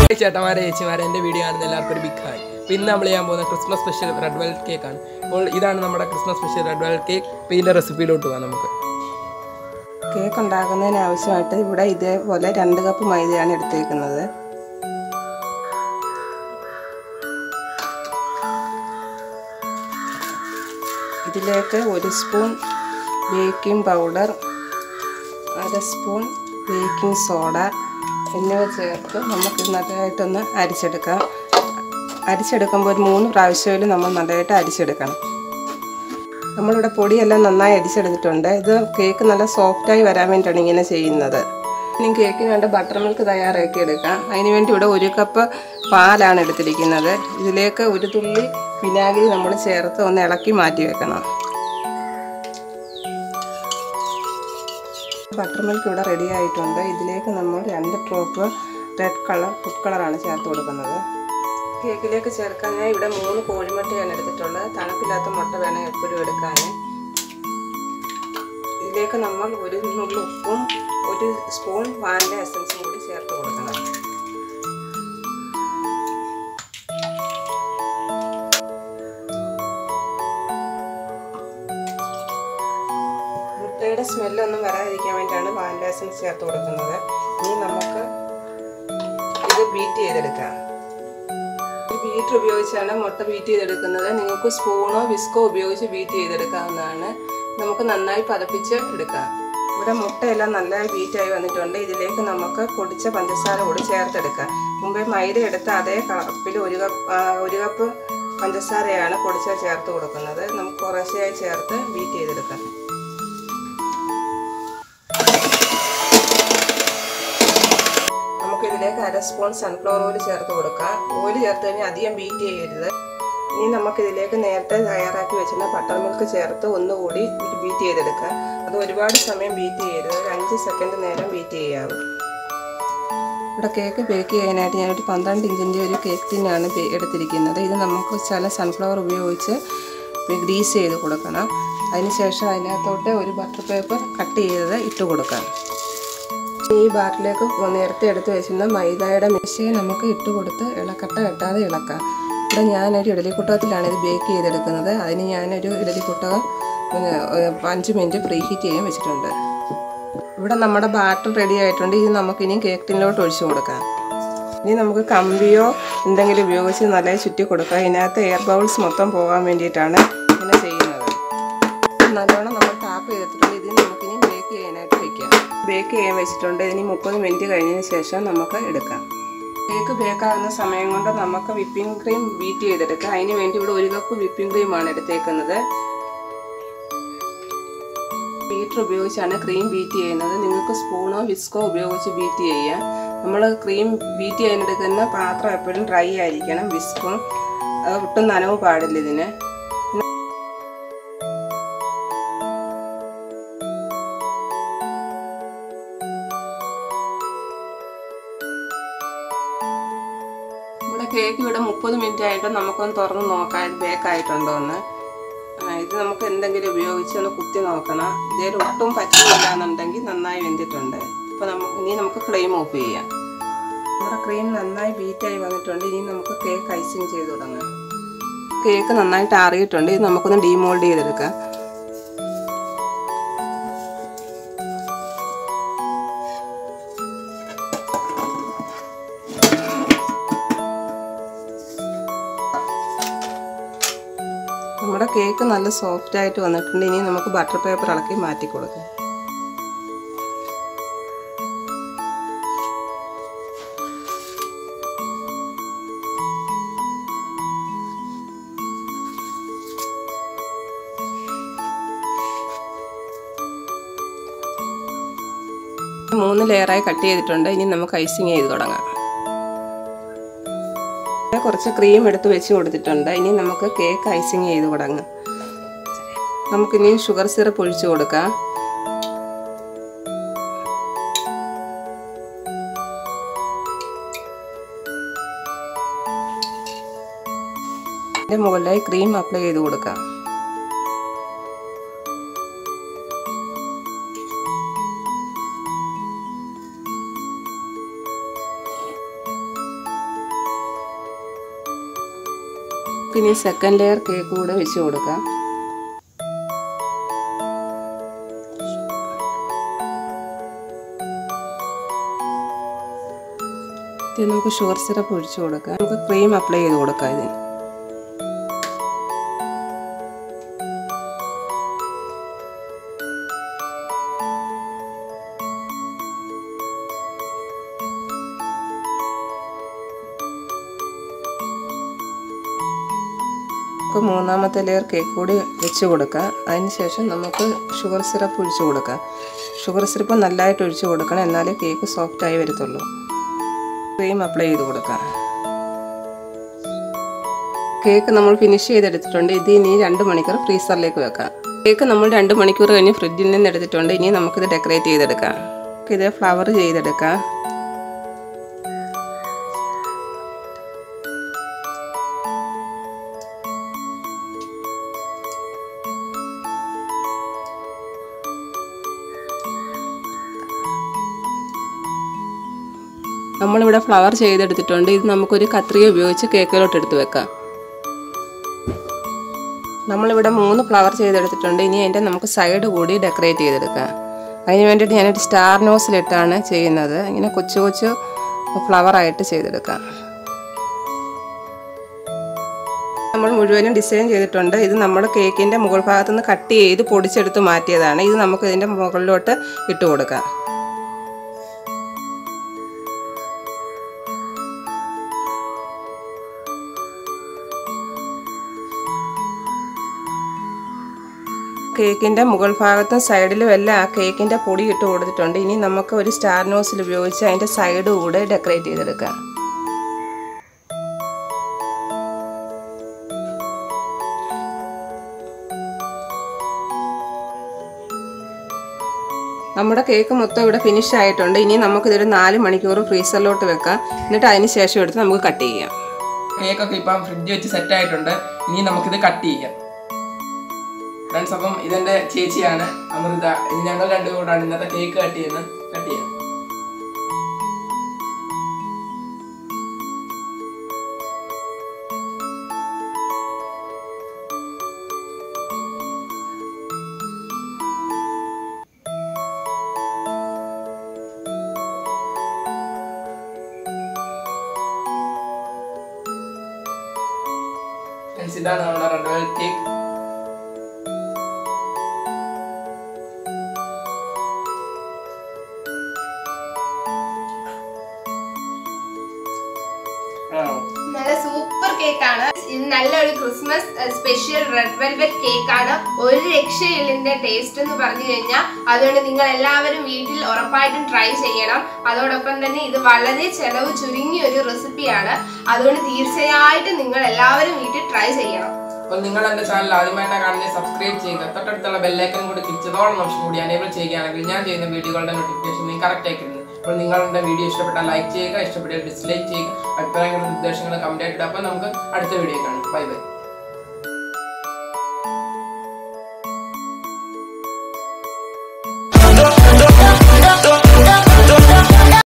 hi ചേട്ടന്മാരെ ചേച്ചിമാരെ എൻ്റെ video കാണുന്ന എല്ലാവർക്കും ഒരു ബിഗ് ഹായ് അപ്പോൾ ഇന്ന് നമ്മൾ ചെയ്യാൻ പോകുന്ന ക്രിസ്മസ് സ്പെഷ്യൽ റെഡ് വെൽറ്റ് കേക്കാണ് അപ്പോൾ ഇതാണ് നമ്മുടെ Christmas special red velvet cake അപ്പോൾ ഇതിൻ്റെ റെസിപ്പിയിലോട്ട് പോകാം നമുക്ക് കേക്ക് ഉണ്ടാക്കുന്നതിന് ആവശ്യമായിട്ട് ഇവിടെ ഇതേപോലെ രണ്ട് കപ്പ് മൈദയാണ് എടുത്തേക്കുന്നത് ഇതിലേക്ക് ഒരു സ്പൂൺ ബേക്കിംഗ് പൗഡർ അര സ്പൂൺ ബേക്കിംഗ് സോഡ എന്നിവ ചേർത്ത് നമുക്ക് നല്ലതായിട്ടൊന്ന് അരിച്ചെടുക്കാം അരിച്ചെടുക്കുമ്പോൾ ഒരു മൂന്ന് പ്രാവശ്യമെങ്കിലും നമ്മൾ നല്ലതായിട്ട് അരിച്ചെടുക്കണം നമ്മളിവിടെ പൊടിയെല്ലാം നന്നായി അടിച്ചെടുത്തിട്ടുണ്ട് ഇത് കേക്ക് നല്ല സോഫ്റ്റായി വരാൻ വേണ്ടിയിട്ടാണ് ഇങ്ങനെ ചെയ്യുന്നത് ഇനി കേക്കിന് വേണ്ട ബട്ടർ മിൽക്ക് തയ്യാറാക്കി എടുക്കാം അതിന് വേണ്ടി ഇവിടെ ഒരു കപ്പ് പാലാണ് എടുത്തിരിക്കുന്നത് ഇതിലേക്ക് ഒരു തുള്ളി വിനാഗിരി നമ്മൾ ചേർത്ത് ഒന്ന് ഇളക്കി മാറ്റി വെക്കണം ബട്ടർ മിൽക്ക് ഇവിടെ റെഡി ആയിട്ടുണ്ട് ഇതിലേക്ക് നമ്മൾ രണ്ട് ഡ്രോപ്പ് റെഡ് കളർ ഫുഡ് കളറാണ് ചേർത്ത് കൊടുക്കുന്നത് കേക്കിലേക്ക് ചേർക്കാൻ ഞാൻ ഇവിടെ മൂന്ന് കോഴിമുട്ടയാണ് എടുത്തിട്ടുള്ളത് തണുപ്പില്ലാത്ത മുട്ട വേണം എപ്പോഴും എടുക്കാൻ ഇതിലേക്ക് നമ്മൾ ഒരു നുള്ളി ഉപ്പും ഒരു സ്പൂൺ വാനില എസൻസും കൂടി ചേർത്ത് കൊടുക്കണം മുട്ടയുടെ സ്മെല്ലൊന്നും വരാതിരിക്കാൻ വേണ്ടിയാണ് വാനില എസൻസ് ചേർത്ത് കൊടുക്കുന്നത് ഇനി നമുക്ക് ഇത് ബീറ്റ് ചെയ്തെടുക്കാം ബീറ്റർ ഉപയോഗിച്ചാണ് മുട്ട ബീറ്റ് ചെയ്തെടുക്കുന്നത് നിങ്ങൾക്ക് സ്പൂണോ വിസ്കോ ഉപയോഗിച്ച് ബീറ്റ് ചെയ്തെടുക്കാവുന്നതാണ് നമുക്ക് നന്നായി പതപ്പിച്ച് എടുക്കാം ഇവിടെ മുട്ടയെല്ലാം നന്നായി ബീറ്റായി വന്നിട്ടുണ്ട് ഇതിലേക്ക് നമുക്ക് പൊടിച്ച പഞ്ചസാര കൂടി ചേർത്തെടുക്കാം മുമ്പേ മൈദ എടുത്ത അതേ കപ്പിൽ ഒരു കപ്പ് ഒരു കപ്പ് പഞ്ചസാരയാണ് പൊടിച്ച ചേർത്ത് കൊടുക്കുന്നത് നമുക്ക് കുറേശ്ശെയായി ചേർത്ത് ബീറ്റ് ചെയ്തെടുക്കാം നമുക്ക് ഇതിലേക്ക് അര സ്പൂൺ സൺഫ്ലവർ ഓയിൽ ചേർത്ത് കൊടുക്കാം ഓയിൽ ചേർത്ത് കഴിഞ്ഞാൽ അധികം ബീറ്റ് ചെയ്യരുത് ഇനി നമുക്ക് ഇതിലേക്ക് നേരത്തെ തയ്യാറാക്കി വെച്ചിരുന്ന ബട്ടർ മിൽക്ക് ചേർത്ത് ഒന്നുകൂടി ബീറ്റ് ചെയ്തെടുക്കാം അത് ഒരുപാട് സമയം ബീറ്റ് ചെയ്യരുത് ഒരു അഞ്ച് സെക്കൻഡ് നേരം ബീറ്റ് ചെയ്യാവും ഇവിടെ കേക്ക് ബേക്ക് ചെയ്യാനായിട്ട് ഞാനൊരു പന്ത്രണ്ട് ഇഞ്ചിൻ്റെ ഒരു കേക്ക് ടിന്നാണ് എടുത്തിരിക്കുന്നത് ഇത് നമുക്ക് ചില സൺഫ്ലവർ ഉപയോഗിച്ച് ഗ്രീസ് ചെയ്ത് കൊടുക്കണം അതിനുശേഷം അതിനകത്തോട്ട് ഒരു ബട്ടർ പേപ്പർ കട്ട് ചെയ്തത് ഇട്ട് കൊടുക്കാം ഈ ബാറ്റിലേക്ക് നേരത്തെ എടുത്ത് വെച്ചിരുന്ന മൈദയുടെ മിക്സിയെ നമുക്ക് ഇട്ട് കൊടുത്ത് ഇളക്കട്ട കെട്ടാതെ ഇളക്കാം ഇവിടെ ഞാനൊരു ഇഡലിക്കുട്ടകത്തിലാണ് ഇത് ബേക്ക് ചെയ്തെടുക്കുന്നത് അതിന് ഞാനൊരു ഇഡലിക്കുട്ടകം അഞ്ച് മിനിറ്റ് പ്രീ ഹീറ്റ് ചെയ്യാൻ വെച്ചിട്ടുണ്ട് ഇവിടെ നമ്മുടെ ബാറ്റർ റെഡി ആയിട്ടുണ്ട് ഇത് നമുക്കിനി കേക്ക് ടിന്നിലോട്ട് ഒഴിച്ചു കൊടുക്കാം ഇനി നമുക്ക് കമ്പിയോ എന്തെങ്കിലും ഉപയോഗിച്ച് നല്ല ചുറ്റി കൊടുക്കാം ഇതിനകത്ത് എയർ ബൗൾസ് മൊത്തം പോകാൻ വേണ്ടിയിട്ടാണ് ഇങ്ങനെ ചെയ്യുന്നത് നല്ലോണം നമ്മൾ ടാപ്പ് ചെയ്തിട്ടുണ്ട് ഇതിന് നമുക്കിനി ബേക്ക് ചെയ്യാനായിട്ട് വെക്കാം ബേക്ക് ചെയ്യാൻ വെച്ചിട്ടുണ്ട് ഇനി മുപ്പത് മിനിറ്റ് കഴിഞ്ഞതിന് ശേഷം നമുക്ക് എടുക്കാം കേക്ക് ബേക്കാകുന്ന സമയം കൊണ്ട് നമുക്ക് വിപ്പിംഗ് ക്രീം ബീറ്റ് ചെയ്തെടുക്കാം അതിന് വേണ്ടി ഇവിടെ ഒരു കപ്പ് വിപ്പിംഗ് ക്രീമാണ് എടുത്തേക്കുന്നത് ബീറ്റർ ഉപയോഗിച്ചാണ് ക്രീം ബീറ്റ് ചെയ്യുന്നത് നിങ്ങൾക്ക് സ്പൂണോ വിസ്കോ ഉപയോഗിച്ച് ബീറ്റ് ചെയ്യാം നമ്മൾ ക്രീം ബീറ്റ് ചെയ്യാനെടുക്കുന്ന പാത്രം എപ്പോഴും ഡ്രൈ ആയിരിക്കണം വിസ്കും ഒട്ടും നനവ് പാടില്ല ഇതിന് ഇവിടെ കേക്ക് ഇവിടെ മുപ്പത് മിനിറ്റ് ആയിട്ട് നമുക്കൊന്ന് തുറന്ന് നോക്കാം ഇത് ബേക്കായിട്ടുണ്ടോ എന്ന് ഇത് നമുക്ക് എന്തെങ്കിലും ഉപയോഗിച്ച് ഒന്ന് കുത്തി നോക്കണം ഇതേ ഒട്ടും പറ്റില്ല എന്നുണ്ടെങ്കിൽ നന്നായി വെന്തിട്ടുണ്ട് അപ്പോൾ നമുക്ക് ഇനി നമുക്ക് ക്രീം ഓഫ് ചെയ്യാം നമ്മുടെ ക്രീം നന്നായി ബീറ്റായി വന്നിട്ടുണ്ട് ഇനി നമുക്ക് കേക്ക് ഐസിങ് ചെയ്ത് തുടങ്ങാം കേക്ക് നന്നായിട്ട് ആറിയിട്ടുണ്ട് ഇത് നമുക്കൊന്ന് ഡീമോൾഡ് ചെയ്തെടുക്കാം നമ്മുടെ കേക്ക് നല്ല സോഫ്റ്റ് ആയിട്ട് വന്നിട്ടുണ്ട് ഇനി നമുക്ക് ബട്ടർ പേപ്പർ ഇളക്കി മാറ്റി കൊടുക്കാം മൂന്ന് ലെയറായി കട്ട് ചെയ്തിട്ടുണ്ട് ഇനി നമുക്ക് ഐസിങ് ചെയ്ത് തുടങ്ങാം കുറച്ച് ക്രീം എടുത്ത് വെച്ച് കൊടുത്തിട്ടുണ്ട് ഇനി നമുക്ക് കേക്ക് ഐസിങ് ചെയ്ത് തുടങ്ങാം നമുക്കിനി ഷുഗർ സിറപ്പ് ഒഴിച്ചു കൊടുക്കാം ഇതിൻ്റെ മുകളിലായി ക്രീം അപ്ലൈ ചെയ്ത് കൊടുക്കാം നമുക്കിനി സെക്കൻഡ് ലെയർ കേക്ക് കൂടെ വെച്ച് കൊടുക്കാം ഇത് നമുക്ക് ഷുഗർ സിറപ്പ് ഒഴിച്ചു കൊടുക്കാം നമുക്ക് ക്രീം അപ്ലൈ ചെയ്ത് കൊടുക്കാം ഇതിന് നമുക്ക് മൂന്നാമത്തെ ലെയർ കേക്ക് കൂടി വെച്ച് കൊടുക്കാം അതിന് ശേഷം നമുക്ക് ഷുഗർ സിറപ്പ് ഒഴിച്ച് കൊടുക്കാം ഷുഗർ സിറപ്പ് നല്ലതായിട്ട് ഒഴിച്ച് കൊടുക്കണം എന്നാലേ കേക്ക് സോഫ്റ്റായി വരത്തുള്ളൂ ക്രീം അപ്ലൈ ചെയ്ത് കൊടുക്കാം കേക്ക് നമ്മൾ ഫിനിഷ് ചെയ്തെടുത്തിട്ടുണ്ട് ഇത് ഇനി രണ്ട് മണിക്കൂർ ഫ്രീസറിലേക്ക് വെക്കാം കേക്ക് നമ്മൾ രണ്ട് മണിക്കൂർ കഴിഞ്ഞ് ഫ്രിഡ്ജിൽ നിന്ന് എടുത്തിട്ടുണ്ട് ഇനി നമുക്കിത് ഡെക്കറേറ്റ് ചെയ്തെടുക്കാം ഇത് ഫ്ലവർ ചെയ്തെടുക്കാം നമ്മളിവിടെ ഫ്ലവർ ചെയ്തെടുത്തിട്ടുണ്ട് ഇത് നമുക്കൊരു കത്രിക ഉപയോഗിച്ച് കേക്കിലോട്ട് എടുത്ത് വെക്കാം നമ്മളിവിടെ മൂന്ന് ഫ്ലവർ ചെയ്തെടുത്തിട്ടുണ്ട് ഇനി അതിൻ്റെ നമുക്ക് സൈഡ് കൂടി ഡെക്കറേറ്റ് ചെയ്തെടുക്കാം അതിന് വേണ്ടിയിട്ട് ഞാനൊരു സ്റ്റാർ നോസിലിട്ടാണ് ചെയ്യുന്നത് ഇങ്ങനെ കൊച്ചു കൊച്ചു ഫ്ലവറായിട്ട് ചെയ്തെടുക്കാം നമ്മൾ മുഴുവനും ഡിസൈൻ ചെയ്തിട്ടുണ്ട് ഇത് നമ്മൾ കേക്കിൻ്റെ മുകൾ ഭാഗത്തു നിന്ന് കട്ട് ചെയ്ത് പൊടിച്ചെടുത്ത് മാറ്റിയതാണ് ഇത് നമുക്ക് ഇതിൻ്റെ മുകളിലോട്ട് ഇട്ട് കൊടുക്കാം കേക്കിൻ്റെ മുകൾ ഭാഗത്തും സൈഡിലും എല്ലാം ആ കേക്കിൻ്റെ പൊടി ഇട്ട് കൊടുത്തിട്ടുണ്ട് ഇനി നമുക്ക് ഒരു സ്റ്റാർ നോസിൽ ഉപയോഗിച്ച് അതിൻ്റെ സൈഡ് കൂടെ ഡെക്കറേറ്റ് ചെയ്തെടുക്കാം നമ്മുടെ കേക്ക് മൊത്തം ഇവിടെ ഫിനിഷ് ആയിട്ടുണ്ട് ഇനി നമുക്കിതൊരു നാല് മണിക്കൂർ ഫ്രീസറിലോട്ട് വെക്കാം എന്നിട്ട് അതിന് ശേഷം എടുത്ത് നമുക്ക് കട്ട് ചെയ്യാം കേക്കൊക്കെ ഇപ്പം ഫ്രിഡ്ജ് വെച്ച് സെറ്റ് ആയിട്ടുണ്ട് ഇനി നമുക്കിത് കട്ട് ചെയ്യാം ഫ്രണ്ട്സ് അപ്പം ഇതെന്റെ ചേച്ചിയാണ് അമൃത ഇത് ഞങ്ങൾ രണ്ടും കൂടാണ് ഇന്നത്തെ കേക്ക് കട്ട് ചെയ്യുന്നത് കട്ട് ചെയ്യാം Friends, ഇതാണ് നമ്മുടെ റെഡ് വെൽവെറ്റ് കേക്ക് ആണോ നല്ല സൂപ്പർ കേക്കാണ് ഇത് നല്ലൊരു ക്രിസ്മസ് സ്പെഷ്യൽ റെഡ് വെൽവെറ്റ് കേക്കാണ് ഒരു രക്ഷയില്ല ഇതിന്റെ ടേസ്റ്റ് എന്ന് പറഞ്ഞു കഴിഞ്ഞാൽ അതുകൊണ്ട് നിങ്ങൾ എല്ലാവരും വീട്ടിൽ ഉറപ്പായിട്ടും ട്രൈ ചെയ്യണം അതോടൊപ്പം തന്നെ ഇത് വളരെ ചെലവ് ചുരുങ്ങിയ ഒരു റെസിപ്പിയാണ് അതുകൊണ്ട് തീർച്ചയായിട്ടും നിങ്ങൾ എല്ലാവരും വീട്ടിൽ ട്രൈ ചെയ്യണം അപ്പോൾ നിങ്ങൾ എന്റെ ചാനൽ ആദ്യമായിട്ടാണ് കാണുന്നത് സബ്സ്ക്രൈബ് ചെയ്യുക തൊട്ടടുത്തുള്ള ബെല്ലൈക്കൻ കൂടി ക്ലിച്ചതോളം നിമിഷം കൂടി അനേബിൾ ചെയ്യുകയാണെങ്കിൽ ഞാൻ ചെയ്യുന്ന വീഡിയോകളുടെ നോട്ടിഫിക്കേഷൻ നിങ്ങൾക്ക് കറക്റ്റ് ആയി കിട്ടുന്നു അപ്പോൾ നിങ്ങളുടെ വീഡിയോ ഇഷ്ടപ്പെട്ടാൽ ലൈക്ക് ചെയ്യുക ഇഷ്ടപ്പെട്ടാൽ ഡിസ്ലൈക്ക് ചെയ്യുക അഭിപ്രായങ്ങളും നിർദ്ദേശങ്ങളും കമന്റ് ആയിട്ട് അപ്പോൾ നമുക്ക് അടുത്ത വീഡിയോ കാണാം ബൈ ബൈ